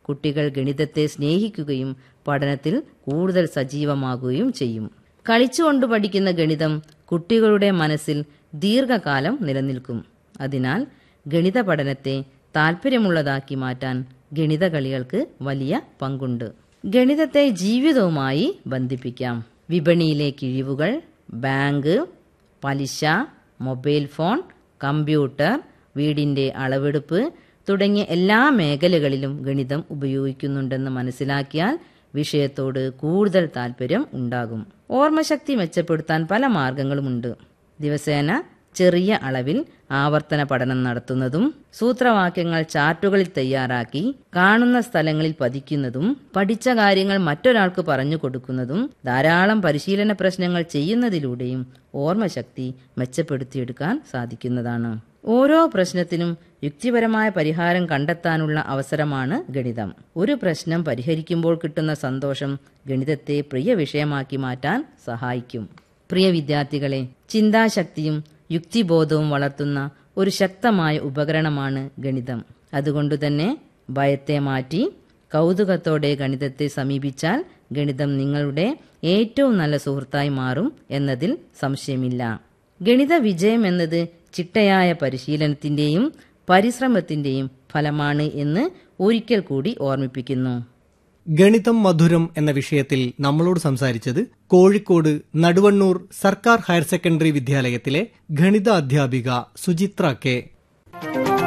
കുട്ടികൾ ഗണിതത്തെ സ്നേഹിക്കുകയും പഠനത്തിൽ കൂടുതൽ സജീവമാകുകയും ചെയ്യും കളിച്ചുകൊണ്ട് പഠിക്കുന്ന ഗണിതം കുട്ടികളുടെ മനസ്സിൽ ദീർഘകാലം നിലനിൽക്കും അതിനാൽ ഗണിത പഠനത്തെ താല്പര്യമുള്ളതാക്കി മാറ്റാൻ ഗണിത കളികൾക്ക് വലിയ പങ്കുണ്ട് ഗണിതത്തെ ജീവിതവുമായി ബന്ധിപ്പിക്കാം വിപണിയിലെ കിഴിവുകൾ ബാങ്ക് പലിശ മൊബൈൽ ഫോൺ കമ്പ്യൂട്ടർ വീടിന്റെ അളവെടുപ്പ് തുടങ്ങിയ എല്ലാ മേഖലകളിലും ഗണിതം ഉപയോഗിക്കുന്നുണ്ടെന്ന് മനസ്സിലാക്കിയാൽ വിഷയത്തോട് കൂടുതൽ താല്പര്യം ഉണ്ടാകും ഓർമ്മശക്തി മെച്ചപ്പെടുത്താൻ പല മാർഗങ്ങളുമുണ്ട് ദിവസേന ചെറിയ അളവിൽ ആവർത്തന പഠനം നടത്തുന്നതും സൂത്രവാക്യങ്ങൾ ചാർട്ടുകളിൽ തയ്യാറാക്കി കാണുന്ന സ്ഥലങ്ങളിൽ പതിക്കുന്നതും പഠിച്ച കാര്യങ്ങൾ മറ്റൊരാൾക്ക് പറഞ്ഞു കൊടുക്കുന്നതും ധാരാളം പരിശീലന പ്രശ്നങ്ങൾ ചെയ്യുന്നതിലൂടെയും ഓർമ്മശക്തി മെച്ചപ്പെടുത്തിയെടുക്കാൻ സാധിക്കുന്നതാണ് ഓരോ പ്രശ്നത്തിനും യുക്തിപരമായ പരിഹാരം കണ്ടെത്താനുള്ള അവസരമാണ് ഗണിതം ഒരു പ്രശ്നം പരിഹരിക്കുമ്പോൾ കിട്ടുന്ന സന്തോഷം ഗണിതത്തെ പ്രിയ വിഷയമാക്കി മാറ്റാൻ സഹായിക്കും പ്രിയ വിദ്യാർത്ഥികളെ ചിന്താശക്തിയും യുക്തിബോധവും വളർത്തുന്ന ഒരു ശക്തമായ ഉപകരണമാണ് ഗണിതം അതുകൊണ്ടുതന്നെ ഭയത്തെ മാറ്റി കൗതുകത്തോടെ ഗണിതത്തെ സമീപിച്ചാൽ ഗണിതം നിങ്ങളുടെ ഏറ്റവും നല്ല സുഹൃത്തായി മാറും എന്നതിൽ സംശയമില്ല ഗണിത വിജയം എന്നത് ചിട്ടയായ പരിശീലനത്തിന്റെയും പരിശ്രമത്തിന്റെയും ഫലമാണ് എന്ന് ഒരിക്കൽ കൂടി ഓർമ്മിപ്പിക്കുന്നു ഗണിതം മധുരം എന്ന വിഷയത്തിൽ നമ്മളോട് സംസാരിച്ചത് കോഴിക്കോട് നടുവണ്ണൂർ സർക്കാർ ഹയർ സെക്കൻഡറി വിദ്യാലയത്തിലെ ഗണിത അധ്യാപിക സുചിത്ര കെ